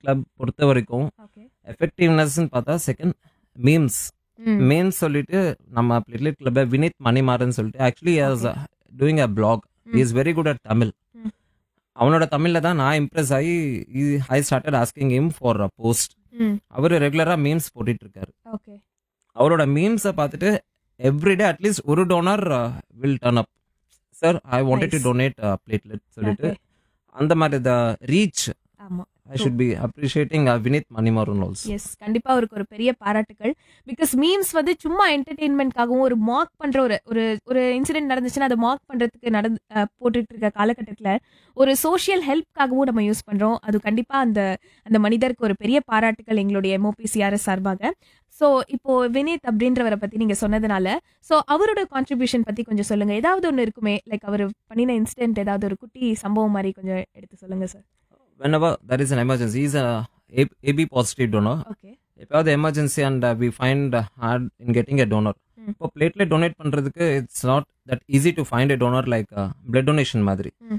Club பொறுத்த வரைக்கும் okay எஃபெக்டிவ்னஸ்ன்னு பார்த்தா செகண்ட் மீம்ஸ் ம் மீம்ஸ் சொல்லிட்டு நம்ம பிளேட்லெட் கிளப் வினித் மணிமாறன் சொல்லிட்டு actually as doing a blog hmm. Is very good at Tamil hmm. அவனோட தமிழ்ல தான் நான் இம்ப்ரெஸ் ஆகி I started asking him for a post hmm அவர் ரெகுலரா மீம்ஸ் போட்டுட்டு இருக்காரு ஓகே அவரோட மீம்ஸை பார்த்துட்டு எவ்ரிடே அட்லீஸ்ட் ஒரு donor will turn up sir I wanted to Nice. Donate platelet சொல்லிட்டு Okay. அந்த மாதிரி த ரீச் ஆமா I should be appreciating Vineeth Manimaran also yes கண்டிப்பா அவருக்கு ஒரு பெரிய பாராட்டுகள் பிகாஸ் மீம்ஸ் வந்து சும்மா என்டர்டெயின்மெண்ட்காகவும் ஒரு மார்க் பண்ற ஒரு ஒரு ஒரு இன்சிடென்ட் நடந்துச்சுன்னா அதை மார்க் பண்றதுக்கு நடந்து அஹ், போட்டுட்டு இருக்க காலகட்டத்தில் ஒரு சோஷியல் ஹெல்ப்காகவும் நம்ம யூஸ் பண்றோம் அது கண்டிப்பா அந்த அந்த மனிதருக்கு ஒரு பெரிய பாராட்டுகள் எங்களுடைய எம்ஓபிசிஆர்எஸ் சார்பாக ஸோ இப்போ வினீத் அப்படின்றவரை பத்தி நீங்க சொன்னதுனால ஸோ அவரோட கான்ட்ரிபியூஷன் பத்தி கொஞ்சம் சொல்லுங்க ஏதாவது ஒன்று இருக்குமே லைக் அவர் பண்ணின இன்சிடென்ட் ஏதாவது ஒரு குட்டி சம்பவம் மாதிரி கொஞ்சம் எடுத்து சொல்லுங்க sir whenever there is an emergency he's a A- ab positive donor okay எப்பயாவது emergency and we find hard in getting a donor hmm. இப்போ பிளேட்லெட் டொனேட் பண்ணுறதுக்கு it's not that easy to find a donor like blood donation மாதிரி hmm.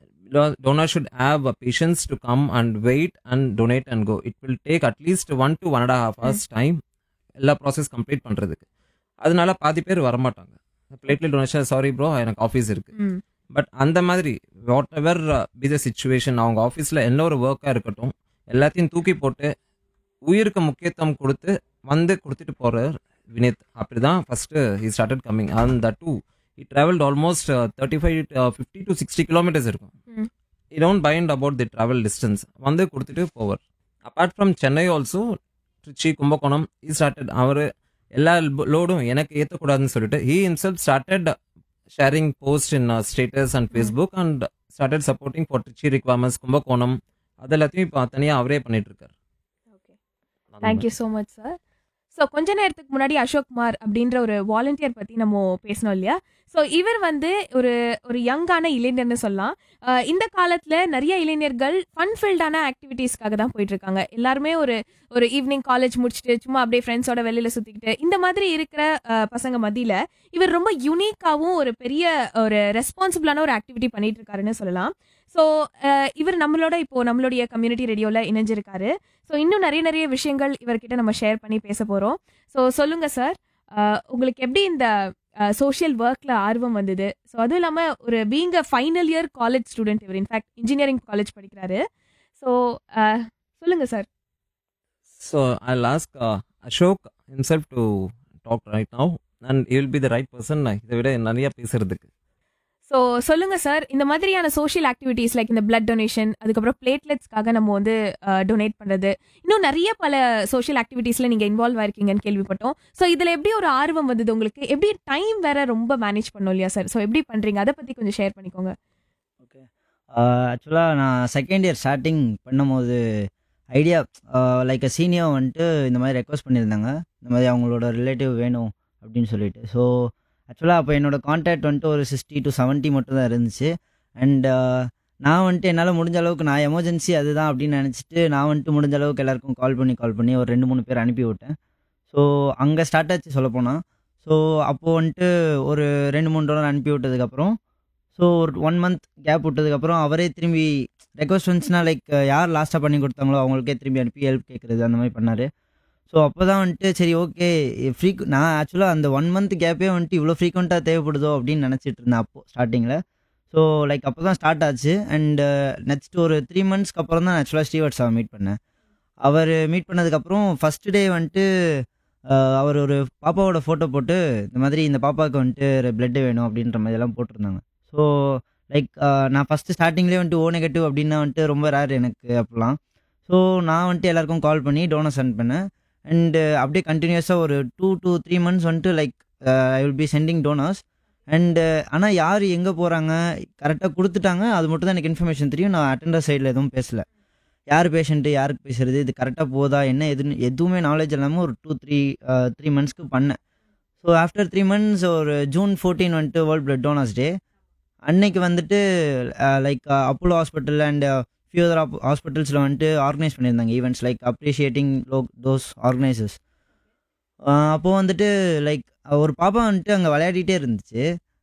Donor should have patience to come and wait and donate and go it will take at least one to one and half hours time எல்லா process complete பண்ணுறதுக்கு அதனால பாதி பேர் வரமாட்டாங்க platelet donation sorry bro எனக்கு office இருக்கு ம் but அந்த மாதிரி whatever be the situation அவங்க ஆஃபீஸில் என்ன ஒரு ஒர்க்காக இருக்கட்டும் எல்லாத்தையும் தூக்கி போட்டு உயிருக்கு முக்கியத்துவம் கொடுத்து வந்து கொடுத்துட்டு போகிறார் வினித் அப்படிதான் first he started coming and the to he travelled almost thirty five fifty to sixty kilometres இருக்கும் ம். He don't mind about the travel distance வந்து கொடுத்துட்டு போவார் apart from Chennai also Trichy Kumbakonam he started அவர் எல்லா லோடும் எனக்கு ஏற்றக்கூடாதுன்னு சொல்லிட்டு he himself started sharing posts in uh, status and Facebook and started supporting for Trichy requirements, Kumbakonam அது எல்லாத்தையும் இப்போ தனியாக அவரே பண்ணிட்டு இருக்காரு okay thank you so much sir so கொஞ்ச நேரத்துக்கு முன்னாடி அசோக் குமார் அப்படின்ற ஒரு வாலண்டியர் பற்றி நம்ம பேசணும் இல்லையா ஸோ இவர் வந்து ஒரு ஒரு யங்கான இளைஞர்னு சொல்லலாம் அஹ் இந்த காலத்தில் நிறைய இளைஞர்கள் ஃபன் ஃபீல்டான ஆக்டிவிட்டீஸ்க்காக தான் போயிட்டு இருக்காங்க எல்லாருமே ஒரு ஒரு ஈவினிங் காலேஜ் முடிச்சுட்டு சும்மா அப்படியே ஃப்ரெண்ட்ஸோட வெளியில் சுற்றிக்கிட்டு இந்த மாதிரி இருக்கிற அஹ், பசங்க மத்தியில் இவர் ரொம்ப யூனிக்காகவும் ஒரு பெரிய ஒரு ரெஸ்பான்சிபிளான ஒரு ஆக்டிவிட்டி பண்ணிட்டு இருக்காருன்னு சொல்லலாம் ஸோ இவர் நம்மளோட இப்போ நம்மளுடைய கம்யூனிட்டி ரேடியோவில் இணைஞ்சிருக்காரு ஸோ இன்னும் நிறைய நிறைய விஷயங்கள் இவர்கிட்ட நம்ம ஷேர் பண்ணி பேச போகிறோம் ஸோ சொல்லுங்க சார் உங்களுக்கு எப்படி இந்த சோஷியல் ஒர்க்கில் ஆர்வம் வந்தது ஸோ அதுவும் இல்லாமல் ஒரு being a final year college student இவர் இன்ஃபேக்ட் இன்ஜினியரிங் காலேஜ் படிக்கிறாரு ஸோ சொல்லுங்க சார் ஸோ ஐ லாஸ்க் Ashok himself to talk right now and he will be the right person இதை விட நிறைய பேசுறதுக்கு ஸோ சொல்லுங்க சார் இந்த மாதிரியான சோஷியல் ஆக்டிவிட்டீஸ் லைக் இந்த பிளட் டொனேஷன் அதுக்கப்புறம் பிளேட்லெட்ஸ்க்காக நம்ம வந்து டொனேட் பண்றது இன்னும் நிறைய பல சோஷியல் ஆக்டிவிட்டீஸ்ல நீங்க இன்வால்வ் ஆயிருக்கீங்கன்னு கேள்விப்பட்டோம் ஸோ இதுல எப்படி ஒரு ஆர்வம் வந்தது உங்களுக்கு எப்படி டைம் வேற ரொம்ப மேனேஜ் பண்ணும் இல்லையா சார் ஸோ எப்படி பண்றீங்க அதை பத்தி கொஞ்சம் ஷேர் பண்ணிக்கோங்க ஓகே ஆக்சுவலாக நான் செகண்ட் இயர் ஸ்டார்டிங் பண்ணும்போது ஐடியா லைக் சீனியர் வந்துட்டு இந்த மாதிரி ரெக்வஸ்ட் பண்ணியிருந்தாங்க இந்த மாதிரி அவங்களோட ரிலேட்டிவ் வேணும் அப்படின்னு சொல்லிட்டு ஸோ ஆக்சுவலாக அப்போ என்னோட கான்டாக்ட் வந்துட்டு ஒரு சிக்ஸ்டி டு செவன்ட்டி மட்டும் தான் இருந்துச்சு அண்ட் நான் வந்துட்டு என்னால் முடிஞ்ச அளவுக்கு நான் எமர்ஜென்சி அதுதான் அப்படின்னு நினச்சிட்டு நான் வந்துட்டு முடிஞ்ச அளவுக்கு எல்லாருக்கும் கால் பண்ணி கால் பண்ணி ஒரு ரெண்டு மூணு பேர் அனுப்பி விட்டேன் ஸோ அங்கே ஸ்டார்ட் ஆச்சு சொல்லப்போனால் ஸோ அப்போது வந்துட்டு ஒரு ரெண்டு மூணு டாலர் அனுப்பி விட்டதுக்கப்புறம் ஸோ ஒரு ஒன் மந்த் கேப் விட்டதுக்கப்புறம் அவரே திரும்பி ரெக்வஸ்ட் வந்துச்சுன்னா லைக் யார் லாஸ்ட்டாக பண்ணி கொடுத்தாங்களோ அவங்களுக்கே திரும்பி அனுப்பி ஹெல்ப் கேட்குறது அந்த மாதிரி பண்ணார் ஸோ அப்போ தான் வந்துட்டு சரி ஓகே ஃப்ரீ நான் ஆக்சுவலாக அந்த ஒன் மந்த் கேப்பே வந்துட்டு இவ்வளோ ஃப்ரீக்வெண்ட்டாக தேவைப்படுதோ அப்படின்னு நினச்சிட்டு இருந்தேன் அப்போது ஸ்டார்டிங்கில் ஸோ லைக் அப்போ தான் ஸ்டார்ட் ஆச்சு அண்ட் நெக்ஸ்ட் ஒரு த்ரீ மந்த்ஸ்க்கு அப்புறம் தான் ஆக்சுவலாக ஸ்ரீவர்ட்ஸாவை மீட் பண்ணேன் அவர் மீட் பண்ணதுக்கப்புறம் ஃபஸ்ட் டே வந்துட்டு அஹ், அவர் ஒரு பாப்பாவோட ஃபோட்டோ போட்டு இந்த மாதிரி இந்த பாப்பாவுக்கு வந்துட்டு பிளட் வேணும் அப்படின்ற மாதிரி எல்லாம் போட்டிருந்தாங்க ஸோ லைக் நான் ஃபஸ்ட்டு ஸ்டார்டிங்லேயே வந்துட்டு ஓ நெகட்டிவ் அப்படின்னா வந்துட்டு ரொம்ப ரேர் எனக்கு அப்போலாம் ஸோ நான் வந்துட்டு எல்லாருக்கும் கால் பண்ணி டோனர் சென்ட் பண்ணேன் அண்டு அப்படியே கண்டினியூஸாக ஒரு டூ to த்ரீ மந்த்ஸ் வந்துட்டு like I will be sending donors and ஆனால் யார் எங்கே போகிறாங்க கரெக்டாக கொடுத்துட்டாங்க அது மட்டும் தான் எனக்கு இன்ஃபர்மேஷன் தெரியும் நான் அட்டெண்டர் சைடில் எதுவும் பேசல யார் பேஷண்ட்டு யாருக்கு பேசுறது இது கரெக்டாக போதா என்ன எதுன்னு எதுவுமே நாலேஜ் இல்லாமல் ஒரு டூ த்ரீ த்ரீ மந்த்ஸ்க்கு பண்ணேன் ஸோ ஆஃப்டர் த்ரீ மந்த்ஸ் ஒரு ஜூன் ஃபோர்டீன் வந்துட்டு வேர்ல்ட் பிளட் டோனர்ஸ் டே அன்னைக்கு வந்துட்டு like Apollo hospital and few other ஹாஸ்பிட்டல்ஸில் வந்துட்டு ஆர்கனைஸ் பண்ணியிருந்தாங்க ஈவெண்ட்ஸ் லைக் அப்ரிஷியேட்டிங் லோ தோஸ் ஆர்கனைசர்ஸ் அப்போது வந்துட்டு லைக் ஒரு பாப்பா வந்துட்டு அங்கே விளையாடிட்டே இருந்துச்சு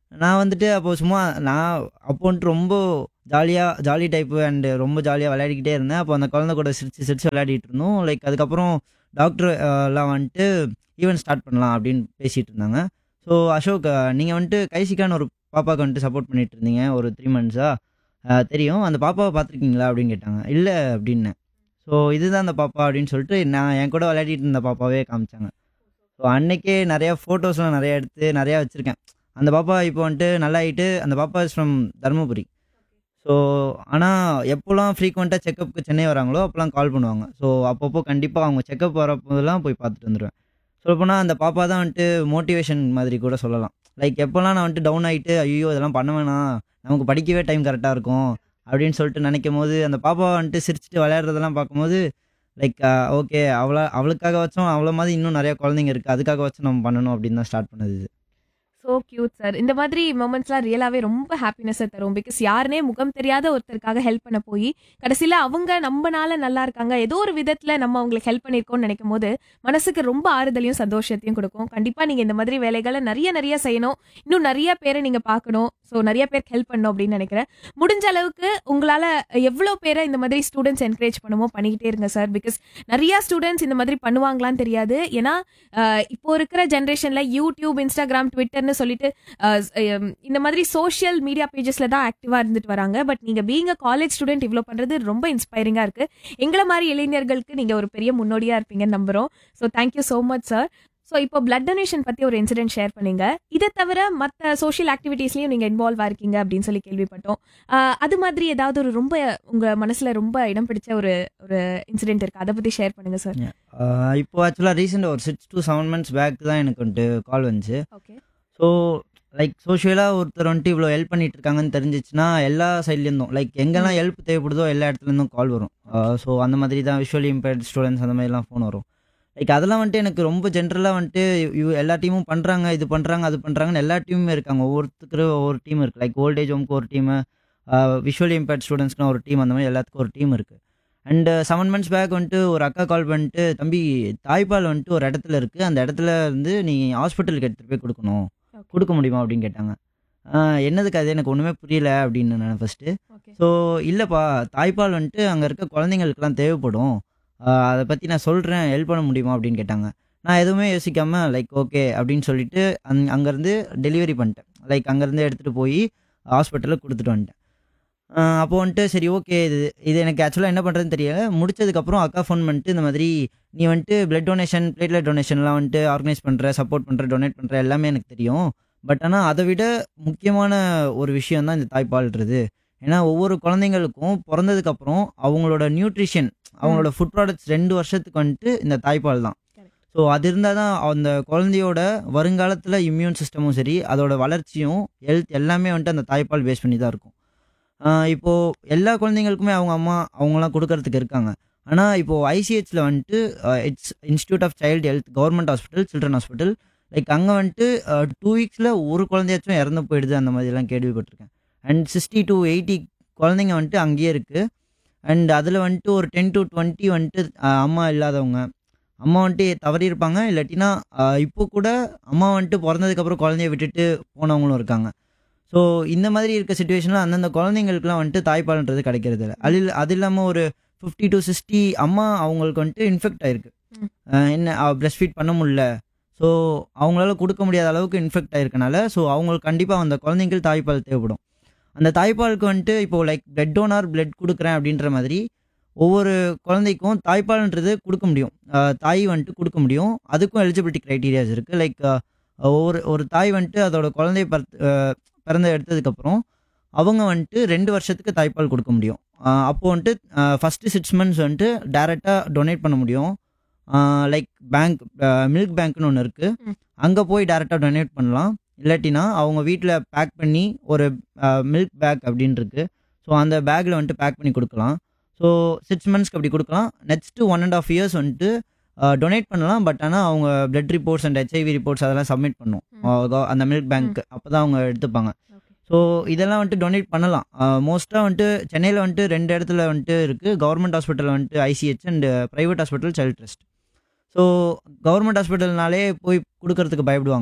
நான் வந்துட்டு அப்போ சும்மா நான் அப்போ வந்துட்டு ரொம்ப ஜாலியாக ஜாலி டைப்பு அண்டு ரொம்ப ஜாலியாக விளையாடிக்கிட்டே இருந்தேன் அப்போ அந்த குழந்தை கூட சிரிச்சு சிரிச்சு விளையாடிட்டு இருந்தோம் லைக் அதுக்கப்புறம் டாக்டர் எல்லாம் வந்துட்டு ஈவெண்ட் ஸ்டார்ட் பண்ணலாம் அப்படின்னு பேசிகிட்டு இருந்தாங்க ஸோ அசோக் நீங்கள் வந்துட்டு கைசிக்கான ஒரு பாப்பாவுக்கு வந்துட்டு சப்போர்ட் பண்ணிட்டு இருந்தீங்க ஒரு த்ரீ மந்த்ஸாக தெரியும் அந்த பாப்பாவை பார்த்துருக்கீங்களா அப்படின்னு கேட்டாங்க இல்லை அப்படின்னேன் ஸோ இதுதான் அந்த பாப்பா அப்படின்னு சொல்லிட்டு நான் என் கூட விளையாடிட்டு இருந்த பாப்பாவே காமிச்சாங்க ஸோ அன்னைக்கே நிறையா ஃபோட்டோஸ்லாம் நிறையா எடுத்து நிறையா வச்சுருக்கேன் அந்த பாப்பா இப்போ வந்துட்டு நல்லா ஆகிட்டு அந்த பாப்பா இஸ் ஃப்ரம் தருமபுரி ஸோ ஆனால் எப்போல்லாம் ஃப்ரீக்வெண்ட்டாக செக்கப்புக்கு சென்னை வராங்களோ அப்போல்லாம் கால் பண்ணுவாங்க ஸோ அப்பப்போ கண்டிப்பாக அவங்க செக்கப் வரப்போதெல்லாம் போய் பார்த்துட்டு வந்துடுவேன் சொல்லப்போனால் அந்த பாப்பா தான் வந்துட்டு மோட்டிவேஷன் மாதிரி கூட சொல்லலாம் லைக் எப்போல்லாம் நான் வந்துட்டு டவுன் ஆகிட்டு ஐயோ இதெல்லாம் பண்ண வேணாம் நமக்கு படிக்கவே டைம் கரெக்டாக இருக்கும் அப்படின்னு சொல்லிட்டு நினைக்கும் போது அந்த பாப்பா வந்துட்டு சிரிச்சுட்டு விளையாடுறதெல்லாம் பார்க்கும்போது லைக் ஓகே அவளை அவளுக்காக வச்சோம் அவ்வளோ மாதிரி இன்னும் நிறைய குழந்தைங்க இருக்குது அதுக்காக வச்சு நம்ம பண்ணணும் அப்படின்னு தான் ஸ்டார்ட் பண்ணது இது ஸோ கியூட் சார் இந்த மாதிரி மூமெண்ட்ஸ்லாம் ரியலாகவே ரொம்ப ஹாப்பினஸை தரும் பிகாஸ் யாருனே முகம் தெரியாத ஒருத்தருக்காக ஹெல்ப் பண்ண போய் கடைசியில் அவங்க நம்மனால நல்லா இருக்காங்க ஏதோ ஒரு விதத்தில் நம்ம அவங்களுக்கு ஹெல்ப் பண்ணியிருக்கோம்னு நினைக்கும் போது மனசுக்கு ரொம்ப ஆறுதலையும் சந்தோஷத்தையும் கொடுக்கும் கண்டிப்பாக நீங்கள் இந்த மாதிரி வேலைகளை நிறைய நிறைய செய்யணும் இன்னும் நிறைய பேரை நீங்கள் பார்க்கணும் ஸோ நிறைய பேருக்கு ஹெல்ப் பண்ணணும் அப்படின்னு நினைக்கிறேன் முடிஞ்ச அளவுக்கு உங்களால் எவ்வளோ பேரை இந்த மாதிரி ஸ்டூடெண்ட்ஸ் என்கரேஜ் பண்ணுமோ பண்ணிக்கிட்டே இருங்க சார் பிகாஸ் நிறைய ஸ்டூடெண்ட்ஸ் இந்த மாதிரி பண்ணுவாங்களான்னு தெரியாது ஏன்னா அஹ், இப்போ இருக்கிற ஜென்ரேஷனில் யூடியூப் இன்ஸ்டாகிராம் ட்விட்டர்னு சொல்லிட்டு அஹ், ஹம், இந்த மாதிரி சோஷியல் மீடியா பேஜஸ்ல தான் ஆக்டிவா இருந்துட்டு வராங்க பட் நீங்க பீங் அ காலேஜ் ஸ்டூடெண்ட் இவ்வளோ பண்றது ரொம்ப இன்ஸ்பைரிங்கா இருக்கு எங்களை மாதிரி இளைஞர்களுக்கு நீங்க ஒரு பெரிய முன்னோடியா இருப்பீங்கன்னு நம்புறோம் so thank you so much sir so இப்போ பிளட் டொனேஷன் பத்தி ஒரு இன்சிடென்ட் ஷேர் பண்ணீங்க இதை தவிர மற்ற சோஷியல் ஆக்டிவிட்டீஸ்லயும் நீங்க இன்வால்வ் ஆயிருக்கீங்க அப்படின்னு சொல்லி கேள்விப்பட்டோம் அஹ், அது மாதிரி ஏதாவது ஒரு ரொம்ப உங்க மனசுல ரொம்ப இடம் பிடிச்ச ஒரு ஒரு இன்சிடென்ட் இருக்கு அதை பத்தி ஷேர் பண்ணுங்க சார் ஆஹ் இப்போ ஆக்சுவலாக ரீசெண்டாக ஒரு six to seven months back தான் எனக்கு வந்துட்டு கால் வந்துச்சு ஓகே ஸோ லைக் சோஷியலாக ஒருத்தர் வந்துட்டு இவ்வளோ ஹெல்ப் பண்ணிட்டு இருக்காங்கன்னு தெரிஞ்சிச்சுன்னா எல்லா சைட்லேருந்தும் லைக் எங்கெல்லாம் ஹெல்ப் தேவைப்படுதோ எல்லா இடத்துலேருந்தும் கால் வரும் ஸோ அந்த மாதிரி தான் விஷுவலி இம்பேர்ட் ஸ்டூடெண்ட்ஸ் அந்த மாதிரிலாம் ஃபோன் வரும் லைக் அதெல்லாம் வந்துட்டு எனக்கு ரொம்ப ஜென்ரலாக வந்துட்டு இவ- எல்லா டீமும் பண்ணுறாங்க இது பண்ணுறாங்க அது பண்ணுறாங்கன்னு எல்லா டீமுமே இருக்காங்க ஒவ்வொருத்தருக்கு ஒவ்வொரு டீம் இருக்குது லைக் ஓல்டேஜ் ஹோம்க்கு ஒரு டீமு விஷுவலி இம்பேர்ட் ஸ்டூடெண்ட்ஸ்க்கு ஒரு டீம் அந்த மாதிரி எல்லாத்துக்கும் ஒரு டீம் இருக்குது அண்ட் செவன் மந்த்ஸ் பேக் வந்துட்டு ஒரு அக்கா கால் பண்ணிட்டு தம்பி தாய்ப்பால் வந்துட்டு ஒரு இடத்துல இருக்குது அந்த இடத்துல இருந்து நீ ஹாஸ்பிட்டலுக்கு எடுத்துகிட்டு போய் கொடுக்கணும் கொடுக்க முடியுமா அப்படின்னு கேட்டாங்க ஆஹ் என்னதுக்கு அது எனக்கு ஒன்றுமே புரியல அப்படின்னு நான் ஃபஸ்ட்டு ஓகே ஸோ இல்லைப்பா தாய்ப்பால் வந்துட்டு அங்கே இருக்க குழந்தைங்களுக்குலாம் தேவைப்படும் ஆஹ் அதை பற்றி நான் சொல்கிறேன் ஹெல்ப் பண்ண முடியுமா அப்படின்னு கேட்டாங்க நான் எதுவுமே யோசிக்காமல் லைக் ஓகே அப்படின்னு சொல்லிட்டு அங் அங்கேருந்து டெலிவரி பண்ணிட்டேன் லைக் அங்கேருந்து எடுத்துகிட்டு போய் ஹாஸ்பிட்டலில் கொடுத்துட்டு வந்துட்டேன் ஆஹ் அப்போ வந்துட்டு சரி ஓகே இது இது எனக்கு ஆக்சுவலாக என்ன பண்ணுறதுன்னு தெரியல முடிச்சதுக்கப்புறம் அக்கா ஃபோன் பண்ணிட்டு இந்த மாதிரி நீ வந்துட்டு பிளட் டொனேஷன் பிளேட்லெட் டொனேஷன்லாம் வந்துட்டு ஆர்கனைஸ் பண்ணுற சப்போர்ட் பண்ணுற டொனேட் பண்ணுற எல்லாமே எனக்கு தெரியும் பட் ஆனால் அதை விட முக்கியமான ஒரு விஷயம் தான் இந்த தாய்ப்பால்ன்றது ஏன்னா ஒவ்வொரு குழந்தைங்களுக்கும் பிறந்ததுக்கப்புறம் அவங்களோட நியூட்ரிஷன் அவங்களோட ஃபுட் ப்ராடக்ட்ஸ் ரெண்டு வருஷத்துக்கு வந்துட்டு இந்த தாய்ப்பால் தான் Correct. ஸோ அது இருந்தால் தான் அந்த குழந்தையோட வருங்காலத்தில் இம்யூன் சிஸ்டமும் சரி அதோட வளர்ச்சியும் ஹெல்த் எல்லாமே வந்துட்டு அந்த தாய்ப்பால் பேஸ் பண்ணி தான் இருக்கும் ஆஹ் இப்போ எல்லா குழந்தைங்களுக்குமே அவங்க அம்மா அவங்களாம் கொடுக்கறதுக்கு இருக்காங்க ஆனால் இப்போ ஐசிஹெச்சில் வந்துட்டு it's institute of child health government hospital children hospital like அங்கே வந்துட்டு டூ வீக்ஸில் ஒரு குழந்தையாச்சும் இறந்து போயிடுது அந்த மாதிரிலாம் கேள்விப்பட்டிருக்கேன் அண்ட் சிக்ஸ்டி டு எயிட்டி குழந்தைங்க வந்துட்டு அங்கேயே இருக்குது அண்ட் அதில் வந்துட்டு ஒரு டென் டு டுவெண்ட்டி வந்துட்டு ஆஹ் அம்மா இல்லாதவங்க அம்மா வந்துட்டு தவறி இருப்பாங்க இல்லாட்டினா ஆஹ் இப்போ கூட அம்மா வந்துட்டு பிறந்ததுக்கப்புறம் குழந்தைய விட்டுட்டு போனவங்களும் இருக்காங்க ஸோ இந்த மாதிரி இருக்க சுச்சுவேஷனில் அந்தந்த குழந்தைங்களுக்குலாம் வந்துட்டு தாய்ப்பால்ன்றது கிடைக்கிறது இல்லை அது இல்ல- அது இல்லாமல் ஒரு ஃபிஃப்டி டு சிக்ஸ்டி அம்மா அவங்களுக்கு வந்துட்டு இன்ஃபெக்ட் ஆயிருக்கு ம். ஆஹ் என்ன பிரஸ்ட் ஃபீட் பண்ண முடியல ஸோ அவங்களால கொடுக்க முடியாத அளவுக்கு இன்ஃபெக்ட் ஆயிருக்கனால ஸோ அவங்களுக்கு கண்டிப்பாக அந்த குழந்தைங்களுக்கு தாய்ப்பால் தேவைப்படும் அந்த தாய்ப்பாலுக்கு வந்துட்டு இப்போ லைக் பிளட் டோனார் பிளட் கொடுக்குறேன் அப்படின்ற மாதிரி ஒவ்வொரு குழந்தைக்கும் தாய்ப்பால்ன்றது கொடுக்க முடியும் ஆஹ் தாய் வந்துட்டு கொடுக்க முடியும் அதுக்கும் எலிஜிபிலிட்டி க்ரைட்டீரியாஸ் இருக்குது லைக் ஒவ்வொரு ஒரு தாய் வந்துட்டு அதோட குழந்தைய பிறந்த ஆஹ் பிறந்த எடுத்ததுக்கப்புறம் அவங்க வந்துட்டு ரெண்டு வருஷத்துக்கு தாய்ப்பால் கொடுக்க முடியும் ஆஹ் அப்போ வந்துட்டு ஃபஸ்ட்டு சிக்ஸ் மந்த்ஸ் வந்துட்டு டேரெக்டாக டொனேட் பண்ண முடியும் லைக் பேங்க் மில்க் பேங்க்னு ஒன்று இருக்குது ம். அங்கே போய் டேரெக்டாக டொனேட் பண்ணலாம் இல்லாட்டினா அவங்க வீட்டில் பேக் பண்ணி ஒரு மில்க் பேக் அப்படின்னு இருக்கு ஸோ அந்த பேக்கில் வந்துட்டு பேக் பண்ணி கொடுக்கலாம் ஸோ சிக்ஸ் மந்த்ஸ்க்கு அப்படி கொடுக்கலாம் next one and half years வந்துட்டு டொனேட் பண்ணலாம் பட் ஆனால் அவங்க blood reports and HIV reports அதெல்லாம் சப்மிட் பண்ணும் ம். ஆஹ் கோ- அந்த மில்க் பேங்க் அப்போ தான் அவங்க எடுத்துப்பாங்க ஓகே ஸோ இதெல்லாம் வந்துட்டு டொனேட் பண்ணலாம் மோஸ்ட்டாக வந்துட்டு சென்னையில் வந்துட்டு ரெண்டு இடத்துல வந்துட்டு இருக்குது கவர்மெண்ட் ஹாஸ்பிட்டல் வந்துட்டு ICH and private hospital child trust so government ஹாஸ்பிட்டல்னாலே போய் கொடுக்கறதுக்கு பயப்படுவாங்க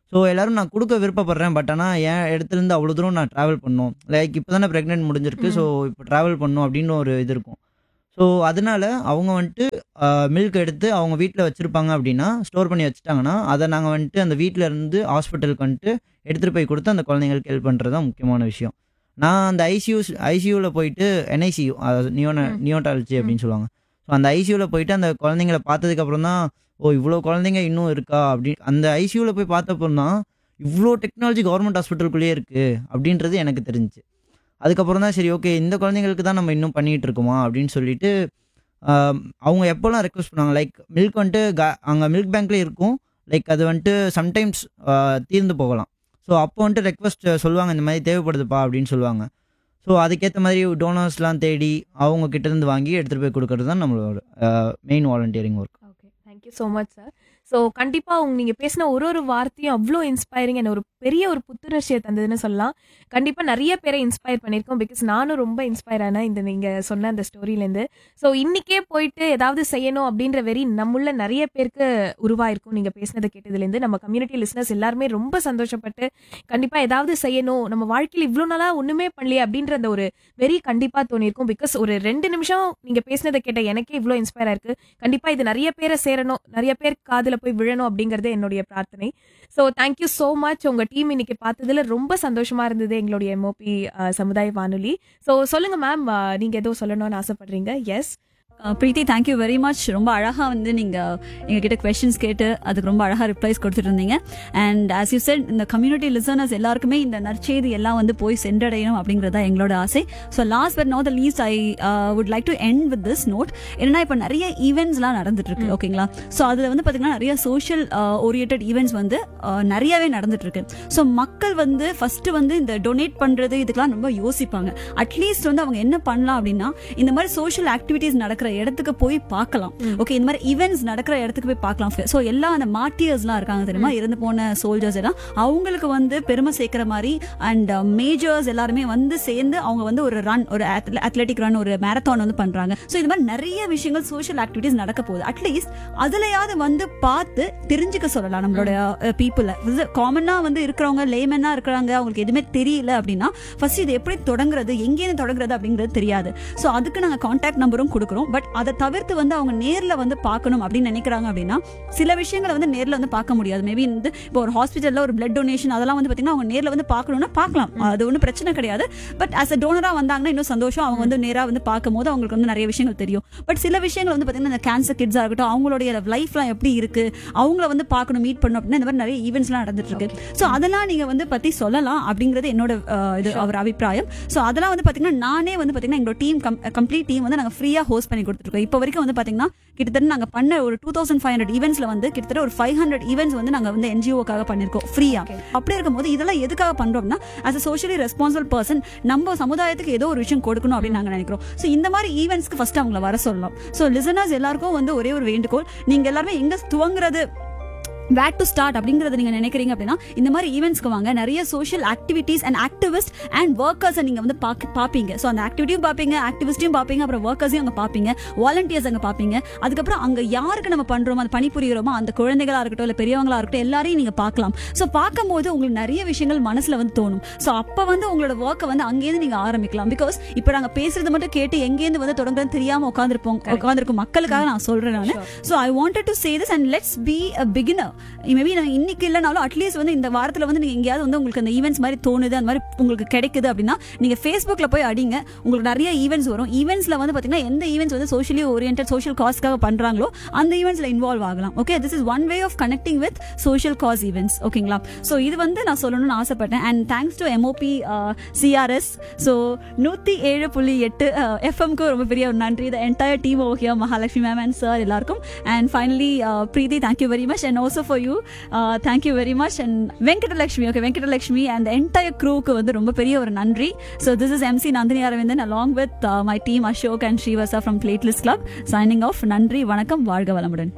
ஸோ எல்லாரும் நான் கொடுக்க விருப்பப்படுறேன் பட் ஆனால் என் இடத்துலேருந்து அவ்வளோ தூரம் நான் ட்ராவல் பண்ணும் லைக் இப்போ தானே ப்ரெக்னென்ட் முடிஞ்சிருக்கு ம். ஸோ இப்போ ட்ராவல் பண்ணும் அப்படின்னு ஒரு இது இருக்கும் ஸோ அதனால அவங்க வந்துட்டு மில்க் எடுத்து அவங்க வீட்டில் வச்சுருப்பாங்க அப்படின்னா ஸ்டோர் பண்ணி வச்சுட்டாங்கன்னா அதை நாங்கள் வந்துட்டு அந்த வீட்டில் இருந்து ஹாஸ்பிட்டலுக்கு வந்துட்டு எடுத்துகிட்டு போய் கொடுத்து அந்த குழந்தைங்களுக்கு ஹெல்ப் பண்ணுறது தான் முக்கியமான விஷயம் நான் அந்த ஐசியூ ஐசியூவில் போயிட்டு என்ஐசியூ நியோன ம். நியோட்டாலஜி அப்படின்னு சொல்லுவாங்க ஸோ அந்த ஐசியூவில் போயிட்டு அந்த குழந்தைங்கள பார்த்ததுக்கப்புறம் தான் ஓ இவ்வளோ குழந்தைங்க இன்னும் இருக்கா அப்படி அந்த ஐசியூவில் போய் பார்த்தப்பறம் தான் இவ்வளோ டெக்னாலஜி கவர்மெண்ட் ஹாஸ்பிட்டலுக்குள்ளேயே இருக்குது அப்படின்றது எனக்கு தெரிஞ்சுச்சு அதுக்கப்புறம் தான் சரி ஓகே இந்த குழந்தைங்களுக்கு தான் நம்ம இன்னும் பண்ணிகிட்டு இருக்கோமா அப்படின்னு சொல்லிட்டு ஆம், அவங்க எப்போல்லாம் ரெக்வஸ்ட் பண்ணுவாங்க லைக் மில்க் வந்துட்டு க அங்கே மில்க் பேங்க்லேயே இருக்கும் லைக் அது வந்துட்டு சம்டைம்ஸ் தீர்ந்து போகலாம் ஸோ அப்போ வந்துட்டு ரெக்வஸ்ட் சொல்லுவாங்க இந்த மாதிரி தேவைப்படுதுப்பா அப்படின்னு சொல்லுவாங்க ஸோ அதுக்கேற்ற மாதிரி டோனர்ஸ்லாம் தேடி அவங்க கிட்ட இருந்து வாங்கி எடுத்துகிட்டு போய் கொடுக்கறது தான் நம்மளோட main volunteering work okay thank you so much sir so கண்டிப்பாக உங்க நீங்கள் பேசின ஒரு ஒரு வார்த்தையும் அவ்வளோ இன்ஸ்பைரிங் என்ன ஒரு பெரிய ஒரு புத்துணர்ச்சியை தந்ததுன்னு சொல்லலாம் கண்டிப்பாக நிறைய பேரை இன்ஸ்பயர் பண்ணியிருக்கோம் பிகாஸ் நானும் ரொம்ப இன்ஸ்பயர் ஆனேன் இந்த நீங்கள் சொன்ன அந்த ஸ்டோரியிலேருந்து ஸோ இன்னிக்கே போயிட்டு ஏதாவது செய்யணும் அப்படின்ற வெறி நம்முள்ள நிறைய பேருக்கு உருவாயிருக்கும் நீங்கள் பேசினதை கேட்டதுலேருந்து நம்ம கம்யூனிட்டி லிஸ்னஸ் எல்லாருமே ரொம்ப சந்தோஷப்பட்டு கண்டிப்பாக ஏதாவது செய்யணும் நம்ம வாழ்க்கையில் இவ்வளோ நாளாக ஒன்றுமே பண்ணலையே அப்படின்ற அந்த ஒரு வெறி கண்டிப்பாக தோணியிருக்கும் பிகாஸ் ஒரு ரெண்டு நிமிஷம் நீங்கள் பேசினதை கேட்ட எனக்கே இவ்வளோ இன்ஸ்பயர் ஆயிருக்கு கண்டிப்பா இது நிறைய பேரை சேரணும் நிறைய பேர் காதுல போய் விழணும் அப்படிங்கறது என்னுடைய பிரார்த்தனை ஸோ தேங்க்யூ ஸோ மச் உங்க டீம் இன்னைக்கு பார்த்ததுல ரொம்ப சந்தோஷமா இருந்தது எங்களுடைய எம்ஓபி சமுதாய வானொலி ஸோ சொல்லுங்க மேம் நீங்க ஏதோ சொல்லணும்னு ஆசைப்படுறீங்க yes ah Preethi thank you very much ரொம்ப அழகாக வந்து நீங்கள் எங்ககிட்ட கொஷின்ஸ் கேட்டு அதுக்கு ரொம்ப அழகாக ரிப்ளைஸ் கொடுத்துட்டு இருந்தீங்க அண்ட் ஆஸ் யூ செட் இந்த கம்யூனிட்டி லிசனர்ஸ் எல்லாருக்குமே இந்த நற்செய்தி எல்லாம் வந்து போய் சென்றடையணும் அப்படிங்கிறது தான் எங்களோட ஆசை so last but not the least I would like to end with this note என்னன்னா இப்போ நிறைய ஈவெண்ட்ஸ்லாம் நடந்துட்டு இருக்கு ஓகேங்களா ஸோ அதில் வந்து பார்த்தீங்கன்னா நிறைய சோஷியல் ஓரியன்ட் ஈவெண்ட்ஸ் வந்து அஹ், நிறையவே நடந்துட்டு இருக்கு ஸோ மக்கள் வந்து ஃபர்ஸ்ட் வந்து இந்த டொனேட் பண்றது இதுக்கெல்லாம் ரொம்ப யோசிப்பாங்க அட்லீஸ்ட் வந்து அவங்க என்ன பண்ணலாம் அப்படின்னா இந்த மாதிரி சோஷியல் ஆக்டிவிட்டீஸ் நடக்கிற இடத்துக்கு போய் பார்க்கலாம் ஓகே இந்த மாதிரி ஈவெண்ட்ஸ் நடக்கிற இடத்துக்கு போய் பார்க்கலாம் ஸோ எல்லா அந்த மார்டியர்ஸ்லாம் இருக்காங்க தெரியுமா இறந்து போன சோல்ஜர்ஸ் எல்லாம் அவங்களுக்கு வந்து பெருமை சேர்க்கிற மாதிரி அண்ட் மேஜர்ஸ் எல்லாருமே வந்து சேர்ந்து அவங்க வந்து ஒரு ரன் ஒரு அத்லெட்டிக் ரன் ஒரு மேரத்தான் வந்து பண்றாங்க ஸோ இது மாதிரி நிறைய விஷயங்கள் சோஷியல் ஆக்டிவிட்டீஸ் நடக்க போகுது அட்லீஸ்ட் அதுலயாவது வந்து பார்த்து தெரிஞ்சுக்க சொல்லலாம் நம்மளோட பீப்புளை காமனா வந்து இருக்கிறவங்க லேமனா இருக்கிறாங்க அவங்களுக்கு எதுவுமே தெரியல அப்படின்னா ஃபர்ஸ்ட் இது எப்படி தொடங்குறது எங்கேருந்து தொடங்குறது அப்படிங்கிறது தெரியாது ஸோ அதுக்கு நாங்கள் காண்டாக்ட் நம்பரும் கொடுக்குறோம் பட் அதை தவிர்த்து வந்து அவங்க நேர்ல வந்து பார்க்கணும் அப்படின்னு நினைக்கிறாங்க அப்படின்னா சில விஷயங்களை வந்து நேர்ல வந்து பார்க்க முடியாது மேபி வந்து இப்போ ஒரு ஹாஸ்பிட்டல்ல ஒரு பிளட் டொனேஷன் அதெல்லாம் வந்து பார்த்தீங்கன்னா அவங்க நேர்ல வந்து பார்க்கணும்னா பார்க்கலாம் அது ஒன்றும் பிரச்சனை கிடையாது பட் as a டோனரா வந்தாங்கன்னா இன்னும் சந்தோஷம் அவங்க வந்து நேரா வந்து பார்க்கும்போது அவங்களுக்கு வந்து நிறைய விஷயங்கள் தெரியும் பட் சில விஷயங்கள் வந்து பார்த்தீங்கன்னா இந்த கேன்சர் கிட்ஸாக இருக்கட்டும் அவங்களுடைய லைஃப்லாம் எப்படி இருக்கு அவங்கள வந்து பார்க்கணும் மீட் பண்ணணும் அப்படின்னா இந்த மாதிரி நிறைய ஈவெண்ட்ஸ்லாம் நடந்துட்டு இருக்கு ஸோ அதெல்லாம் நீங்க வந்து பத்தி சொல்லலாம் அப்படிங்கிறது என்னோட அஹ், இது அவர் அபிப்பிராயம் ஸோ அதெல்லாம் வந்து பாத்தீங்கன்னா நானே வந்து பாத்தீங்கன்னா எங்களோட டீம் கம்ப்ளீட் டீம் வந்து நாங்க ஃப்ரீயா ஹோஸ்ட் பண்ணி கொடுத்துருக்கோம் இப்போ வரைக்கும் வந்து பாத்தீங்கன்னா கிட்டத்தட்ட நாங்க பண்ண ஒரு டூ தௌசண்ட் ஃபைவ் ஹண்ட்ரட் ஈவெண்ட்ஸ்ல வந்து கிட்டத்தட்ட ஒரு ஃபைவ் ஹண்ட்ரட் ஈவெண்ட்ஸ் வந்து நாங்க வந்து என்ஜிஓக்காக பண்ணிருக்கோம் ஃப்ரீயா Okay. அப்படி இருக்கும்போது இதெல்லாம் எதுக்காக பண்றோம்னா as a socially responsible person நம்ம சமுதாயத்துக்கு ஏதோ ஒரு விஷயம் கொடுக்கணும் அப்படின்னு நாங்க நினைக்கிறோம் ஸோ இந்த மாதிரி ஈவெண்ட்ஸ்க்கு ஃபர்ஸ்ட் அவங்கள வர சொல்லலாம் ஸோ லிசனர்ஸ் எல்லாருக்கும் வந்து ஒரே ஒரு வேண்டுகோள் நீங்க எல்லாருமே எங்க துவங்குறது வேட் டு ஸ்டார்ட் அப்படிங்கறத நீங்க நினைக்கிறீங்க அப்படின்னா இந்த மாதிரி ஈவெண்ட்ஸ்க்கு வாங்க நிறைய social activities and activist and workers நீங்க வந்து பாக்க- பாப்பீங்க ஸோ அந்த ஆக்டிவிட்டியும் பாப்பீங்க ஆக்டிவிஸ்டையும் பாப்பீங்க அப்புறம் ஒர்க்கர்ஸையும் அங்க பாப்பீங்க வாலண்டியர்ஸ் அங்க பாப்பீங்க அதுக்கப்புறம் அங்க யாருக்கு நம்ம பண்றோமோ அந்த பணிபுரிகிறோமோ அந்த குழந்தைகளா இருக்கட்டும் இல்ல பெரியவங்களா இருக்கட்டும் எல்லாரையும் நீங்க பார்க்கலாம் ஸோ பார்க்கும்போது உங்களுக்கு நிறைய விஷயங்கள் மனசுல வந்து தோணும் ஸோ அப்ப வந்து உங்களோட ஒர்க்கை வந்து அங்கேருந்து நீங்க ஆரம்பிக்கலாம் பிகாஸ் இப்போ நாங்க பேசுறது மட்டும் கேட்டு எங்கேருந்து வந்து தொடங்குறது தெரியாம உட்காந்துருப்போம் உட்காந்துருக்கும் மக்களுக்காக நான் சொல்றேன் நான் so I wanted to say this and let's be a beginner maybe நான் இன்னைக்கு இல்லைனாலும் அட்லீஸ்ட் வந்து இந்த வாரத்தில் வந்து நீங்கள் எங்கேயாவது வந்து உங்களுக்கு அந்த ஈவெண்ட்ஸ் மாதிரி தோணுது அந்த மாதிரி உங்களுக்கு கிடைக்குது அப்படின்னா நீங்கள் ஃபேஸ்புக்கில் போய் அடிங்க உங்களுக்கு நிறைய ஈவெண்ட்ஸ் வரும் ஈவெண்ட்ஸில் வந்து பார்த்தீங்கன்னா எந்த ஈவெண்ட்ஸ் வந்து சோஷியலி ஓரியன்ட் சோஷியல் காஸ்க்காக பண்ணுறாங்களோ அந்த ஈவெண்ட்ஸில் இன்வால்வ் ஆகலாம் okay this is one way of connecting with social cause events ஓகேங்களா ஸோ இது வந்து நான் சொல்லணும்னு ஆசைப்பட்டேன் and thanks to MOP CRS so நூற்றி ஏழு புள்ளி எட்டு எஃப்எம்க்கு ரொம்ப பெரிய ஒரு நன்றி the entire team okay Mahalakshmi ma'am and sir எல்லாருக்கும் and finally Preethi thank you very much and also for you thank you very much and Venkatalakshmi okay Venkatalakshmi and entire க்ரூக்கு வந்து ரொம்ப பெரிய ஒரு நன்றி so this is MC Nandini Aravindan along with my team Ashok and Srivatsa from platelets club signing off நன்றி வணக்கம் வாழ்க வளமுடன்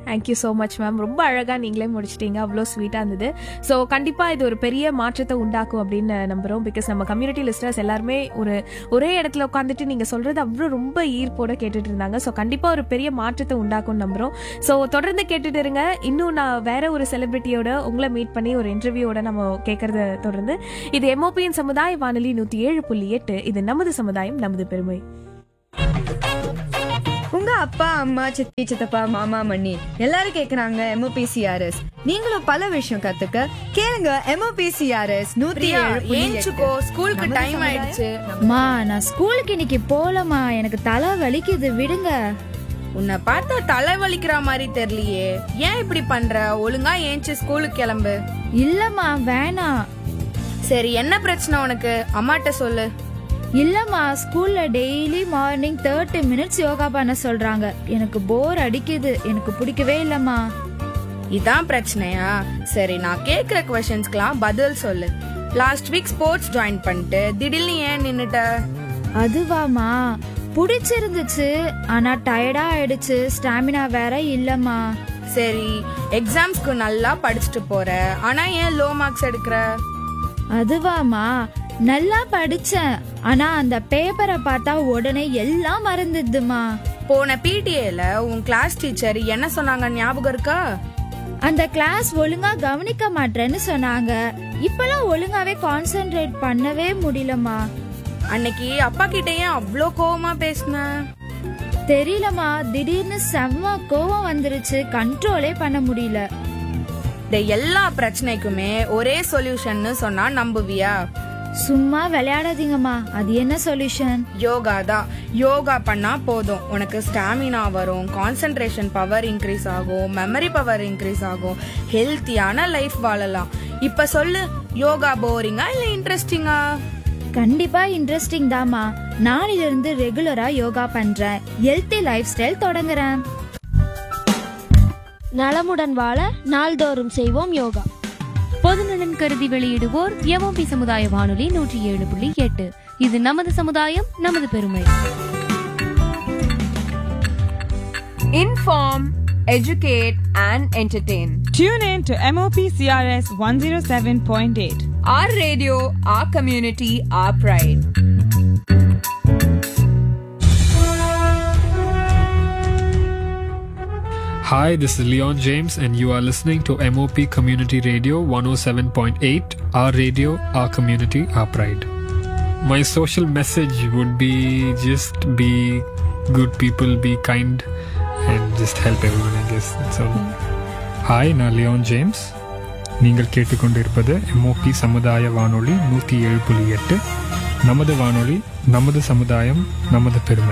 தேங்க்யூ ஸோ மச் மேம் ரொம்ப அழகாக நீங்களே முடிச்சிட்டீங்க அவ்வளோ ஸ்வீட்டாக இருந்தது ஸோ கண்டிப்பாக இது ஒரு பெரிய மாற்றத்தை உண்டாக்கும் அப்படின்னு நம்புகிறோம் பிகாஸ் நம்ம கம்யூனிட்டி லிஸ்டர்ஸ் எல்லாருமே ஒரு ஒரே இடத்துல உட்காந்துட்டு நீங்கள் சொல்கிறது அவ்வளோ ரொம்ப ஈர்ப்போட கேட்டுட்டு இருந்தாங்க ஸோ கண்டிப்பாக ஒரு பெரிய மாற்றத்தை உண்டாக்கும் நம்புகிறோம் ஸோ தொடர்ந்து கேட்டுட்டு இருங்க இன்னும் நான் வேற ஒரு செலிபிரிட்டியோட உங்களை மீட் பண்ணி ஒரு இன்டர்வியூவோட நம்ம கேட்கறத தொடர்ந்து இது எம்ஓபியின் சமுதாய வானொலி நூற்றி ஏழு புள்ளி எட்டு இது நமது சமுதாயம் நமது பெருமை உங்க அப்பா அம்மா சித்தி சித்தப்பா மாமா மண்ணி எல்லாரும் கேக்குறாங்க எம்ஓபிசிஆர்எஸ் நீங்களும் பல விஷயம் கத்துக்க கேளுங்க எம்ஓபிசிஆர்எஸ் நூத்தி ஏழு புள்ளி எட்டு. ஏஞ்சுக்கோ ஸ்கூலுக்கு நமது டைம் சமுதாயம், ஆயிடுச்சு மா நான் ஸ்கூலுக்கு இன்னைக்கு போலமா எனக்கு தலை வலிக்குது விடுங்க உன்னை பார்த்தா தலை வலிக்கிற மாதிரி தெரியலையே ஏன் இப்படி பண்ற ஒழுங்கா ஏஞ்சி ஸ்கூலுக்கு கிளம்பு இல்லம்மா வேணாம் சரி என்ன பிரச்சனை உனக்கு அம்மாட்ட சொல்லு இல்லம்மா ஸ்கூல்ல daily morning thirty minutes yoga பண்ண சொல்றாங்க எனக்கு போர் அடிக்குது எனக்கு பிடிக்கவே இல்லம்மா இதான் பிரச்சனையா சரி நான் கேக்குற கொஸ்டின்ஸ்க்குலாம் பதில் சொல்லு லாஸ்ட் வீக் ஸ்போர்ட்ஸ் ஜாயின் பண்ணிட்டு திடீர்னு ஏன் நின்னுட்ட அதுவாமா பிடிச்சிருந்துச்சு ஆனா டயர்டா ஆயிடுச்சு ஸ்டாமினா வேற இல்லம்மா சரி எக்ஸாம்ஸ்க்கு நல்லா படிச்சுட்டு போற ஆனா ஏன் லோ மார்க்ஸ் எடுக்கிற அதுவாமா நல்லா படிச்சேன் ஆனா அந்த பேப்பரை பார்த்தா உடனே எல்லாம் மறந்துடுதுமா போன பிடிஏல உன் கிளாஸ் டீச்சர் என்ன சொன்னாங்க ஞாபகம் இருக்கா அந்த கிளாஸ் ஒழுங்கா கவனிக்க மாட்டேன்னு சொன்னாங்க இப்பெல்லாம் ஒழுங்காவே கான்சென்ட்ரேட் பண்ணவே முடியலம்மா அன்னைக்கு அப்பா கிட்ட ஏன் அவ்வளோ கோவமா பேசின தெரியலம்மா திடீர்னு செம்ம கோவம் வந்துருச்சு கண்ட்ரோலே பண்ண முடியல இந்த எல்லா பிரச்சனைக்குமே ஒரே சொல்யூஷன்னு சொன்னா நம்புவியா சும்மா விளையாடாதீங்கம்மா அது என்ன சொல்யூஷன் யோகா தான் யோகா பண்ணா போதும் உனக்கு ஸ்டாமினா வரும் கான்சென்ட்ரேஷன் பவர் இன்க்ரீஸ் ஆகும் மெமரி பவர் இன்க்ரீஸ் ஆகும் ஹெல்த்தியான லைஃப் வாழலாம் இப்ப சொல்லு யோகா போரிங்கா இல்ல இன்ட்ரெஸ்டிங்கா கண்டிப்பா இன்ட்ரெஸ்டிங் தாம்மா நாளில இருந்து ரெகுலரா யோகா பண்றேன் ஹெல்த்தி லைஃப் ஸ்டைல் தொடங்குறேன் நலமுடன் வாழ நாள்தோறும் செய்வோம் யோகா பொதுநலன் கருதி வெளியிடுவோர் எம்ஓபி சமுதாய வானொலி நூற்றி ஏழு புள்ளி எட்டு இது நமது சமுதாயம் நமது பெருமை inform educate and entertain Tune in to MOP CRS 107.8. Our radio, our community, our pride. Hi, this is Leon James, and you are listening to MOP Community Radio 107.8. Our radio, our community, our pride. My social message would be just be good people, be kind, and just help everyone, I guess. That's all. Hi நான் Leon James நீங்கள் கேட்டுக்கொண்டிருப்பது MOP சமுதாய வானொலி நூற்றி ஏழு புள்ளி எட்டு நமது வானொலி நமது சமுதாயம் நமது பெருமை